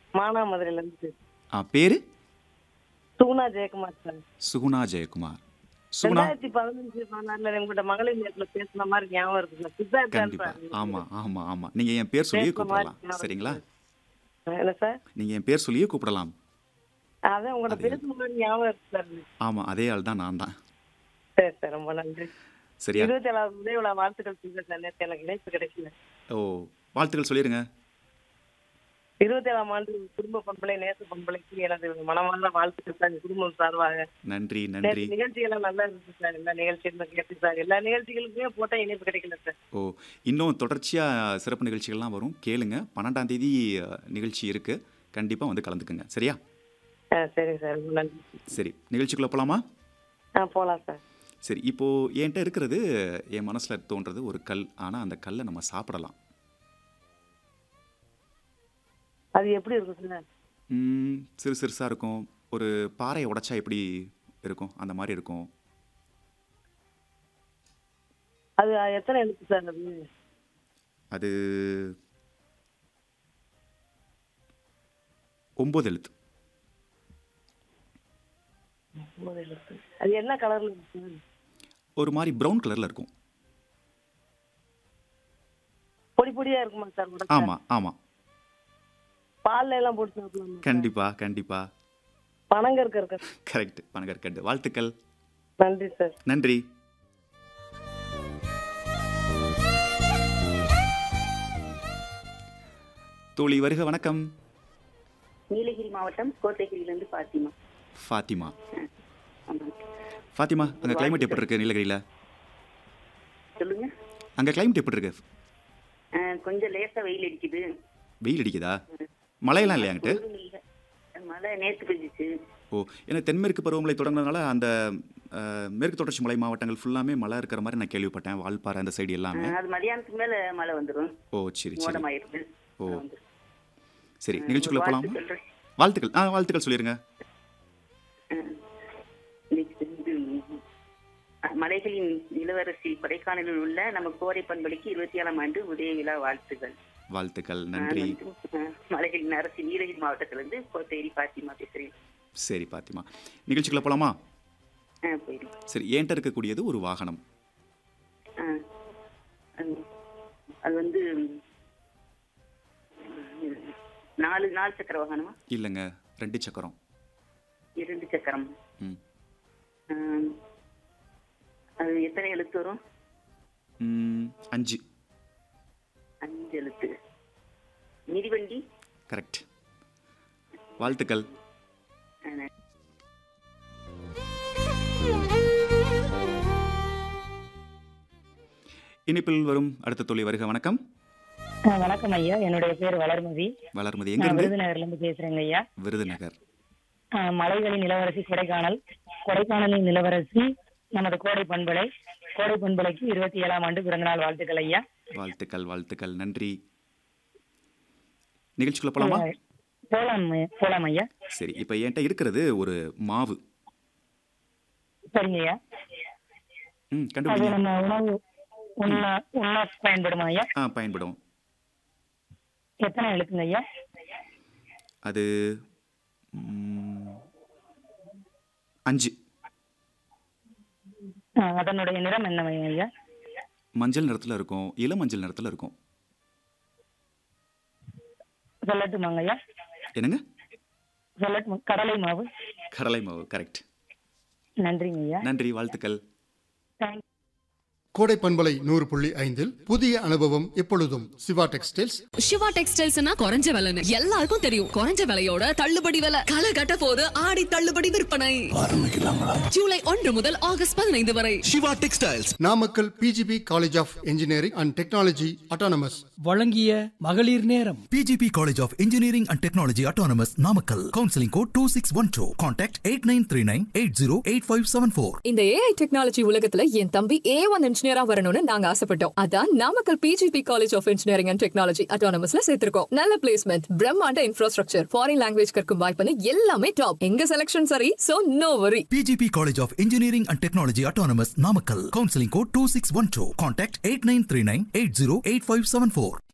மானாமதுரையில இருந்து ஆ பேரு சுகுணா ஜெயக்குமார் சார் சுகுணா ஜெயக்குமார் சுகுணா ரெண்டாயிரத்தி பதினஞ்சு பதினாறுல உங்கள்கிட்ட மகளிர் நேரத்துல பேசின மாதிரி ஞாபகம் இருக்கு சார் சித்தார்த்தான் கண்டிப்பா சார் ஆமா ஆமா ஆமா நீங்க என் பேர் சொல்லியே பேசுற மாதிரி கூப்பிடலாம் ஞாபகம் சரிங்களா என்ன சார் நீங்க என் பேர் சொல்லியே கூப்பிடலாம் அதான் உங்கள்கிட்ட பேசுன மாதிரி ஞாபகம் இருக்கு சார் ஆமா அதே ஆள் தான் நான் தான் சரி சார் ரொம்ப நன்றி சரியா இருபத்தி ஏழாவது உதவியோட வாழ்த்துக்கள் சொல்லுங்க சார் நேற்று எனக்கு இணைப்பு கிடைக்கல ஓ வாழ்த்துக்கள் சொல்லிருங்க இருபத்தி ஏழாம் ஆண்டு குடும்ப பண்பலை நேச பண்பலைக்கு எனது மனமார்ந்த வாழ்த்துக்கள் சார் என் குடும்பம் சார்பாக நன்றி நன்றி நேற்று நிகழ்ச்சிகள்லாம் நல்லா இருந்துச்சு சார் எல்லா நிகழ்ச்சிகளும் கேட்டு சார் எல்லா நிகழ்ச்சிகளுக்குமே போட்டா இணைப்பு கிடைக்கல சார் ஓ இன்னும் தொடர்ச்சியா சிறப்பு நிகழ்ச்சிகள்லாம் வரும் கேளுங்க பன்னெண்டாம் தேதி அஹ், நிகழ்ச்சி இருக்கு கண்டிப்பா வந்து கலந்துக்குங்க சரியா ஆ சரிங்க சார் ரொம்ப நன்றி சரி நிகழ்ச்சிக்குள்ள போலாமா ஆ போகலாம் சார் சரி இப்போ என்கிட்ட இருக்கிறது என் மனசுல தோன்றது ஒரு கல் ஆனா அந்த கல்லை நம்ம சாப்பிடலாம் அது எப்படி இருக்கும் சார் ம், சிறு சிறுசா இருக்கும் ஒரு பாறையை உடைச்சா எப்படி இருக்கும் அந்த மாதிரி இருக்கும் அது எத்தனை எழுத்து சார் அது அது ஒன்பது எழுத்து ஒன்பது எழுத்து அது என்ன கலர்ல இருக்கு சார் ஒரு மாதிரி ப்ரௌன் கலர்ல இருக்கும் பொடி பொடியா இருக்குமா சார் உடைச்சா? ஆமா ஆமா பால்ல எல்லாம் போட்டு சாப்பிடலாமா கண்டிப்பா கண்டிப்பா பனங்கற்க இருக்க கரெக்ட் பனகற்கண்டு வாழ்த்துக்கள் நன்றி சார் நன்றி தோழி வருக வணக்கம் நீலகிரி மாவட்டம் கோத்தகிரியிலிருந்து பாத்திமா ஃபாத்திமா ஆமாம் ஃபாத்திமா அங்க கிளைமேட் எப்படி இருக்கு நீலகிரியில சொல்லுங்க அங்க கிளைமேட் எப்படி இருக்கு அஹ், கொஞ்சம் லேசா வெயில் அடிக்குது வெயில் அடிக்குதா மழையெல்லாம் இல்லையா அங்கிட்டு குளிரும் இல்ல. மழை நேத்து பெஞ்சிச்சு ஓ ஏன்னா தென்மேற்கு பருவமழை தொடங்குனதுனால அந்த அஹ், மேற்கு தொடர்ச்சி மலை மாவட்டங்கள் ஃபுல்லாமே மழை இருக்கிற மாதிரி நான் கேள்விப்பட்டேன் வால்பாறை அந்த சைடு எல்லாமே அஹ், அது மதியானத்துக்கு மேல மழை வந்துடும் ஓ சரி சரி மோடமாயிருது ஓ. மழை வந்துரும். சரி நிகழ்ச்சிக்குள்ள போலாம் வாழ்த்து சொல்றேன். வாழ்த்துக்கள் ஆ வாழ்த்துக்கள் சொல்லிருங்க அஹ், இன்னைக்கு வந்து அஹ், மலைகளின் இளவரசி கொடைக்கானலில் உள்ள நம்ம கோரை பண்பலைக்கு இருபத்தி ஏழாம் ஆண்டு உதய விழா வாழ்த்துகள் வாழ்த்துக்கள் நான் நன்றி வந்து, அஹ், மலைகளின் அரசி நீலகிரி மாவட்டத்திலிருந்து கோத்தகிரி பாத்திமா பேசுறேன் சரி பாத்திமா நிகழ்ச்சிக்குள்ள போலாமா அஹ், போயிடும் சரி என்கிட்ட இருக்கக்கூடியது ஒரு வாகனம் அஹ், அது- அது வந்து உம், நாலு நாலு சக்கர வாகனமா இல்லைங்க ரெண்டு சக்கரம் இரண்டு சக்கரம் ம் அஹ், அது எத்தனை எழுத்து வரும் ம், அஞ்சு அஞ்சு எழுத்து மிதிவண்டி கரெக்ட் வாழ்த்துக்கள் அஹ், இனிப்பில் வரும் அடுத்த தொழில் வருக வணக்கம் ஆ, வணக்கம் ஐயா என்னுடைய பேர் வளர்மதி வளர்மதி நான் எங்கிருந்து விருதுநகர்ல இருந்து பேசுறேங்க ஐயா விருதுநகர் ஆ, மலைகளின் இளவரசி கொடைக்கானல் கொடைக்கானலின் இளவரசி நமது கோடை பண்பலை கோடை பண்பலைக்கு இருபத்தி ஏழாம் ஆண்டு பிறந்தநாள் வாழ்த்துக்கள் ஐயா வாழ்த்துக்கள் வாழ்த்துக்கள் நன்றி நிகழ்ச்சிக்குள்ள போலாமா போலாம் போலாம் ஐயா சரி இப்போ என்கிட்ட இருக்கிறது ஒரு மாவு சரிங்க ஐயா ம் அது கண்டுபிடிங்க நம்ம உணவு உண்ண உண்ண பயன்படுமா ஐயா ஆ பயன்படும் எத்தனை எழுத்துங்க ஐயா அது ம், அஞ்சு ஆ, அதனுடைய நிறம் என்ன ஐயா மஞ்சள் நிறத்துல இருக்கும் இளமஞ்சள் நிறத்துல இருக்கும் சொல்லட்டுமாங்க ஐயா என்னங்க சொல்லட்டுமா கடலை மாவு கடலை மாவு கரெக்ட் நன்றிங்க ஐயா நன்றி வாழ்த்துக்கள் தேங்க்ஸ் கோடை பண்பலை நூறு புள்ளி ஐந்தில் புதிய அனுபவம் எப்பொழுதும் சிவா டெக்ஸ்டைல்ஸ் சிவா டெக்ஸ்டைல்ஸ்னா குறைஞ்ச விலைன்னு எல்லாருக்கும் தெரியும் குறைஞ்ச விலையோட தள்ளுபடி விலை களை கட்ட போது ஆடி தள்ளுபடி விற்பனை ஜூலை ஒன்று முதல் ஆகஸ்ட் பதினைந்து வரை Siva textiles Namakkal PGP college of engineering and technology autonomous வழங்கிய மகளிர் நேரம் PGP college of engineering and technology autonomous Namakkal counselling code two six one two contact eight nine three nine eight zero eight five seven four இந்த AI technology உலகத்துல என் தம்பி ஏ one இன்ஜினியரா வரணும்னு நாங்க ஆசைப்பட்டோம் அதான் Namakkal PGP college of engineering and technology அட்டானமஸ்ல சேர்த்திருக்கோம் நல்ல பிளேஸ்மெண்ட் பிரம்மாண்ட இன்ஃப்ராஸ்ட்ரக்சர் ஃபாரின் லாங்குவேஜ் கற்கும் வாய்ப்புன்னு எல்லாமே டாப் எங்க செலக்ஷன் சரி so no worry PGP college of engineering and technology autonomous Namakkal counselling code two six one two contact eight nine three nine eight zero eight five seven four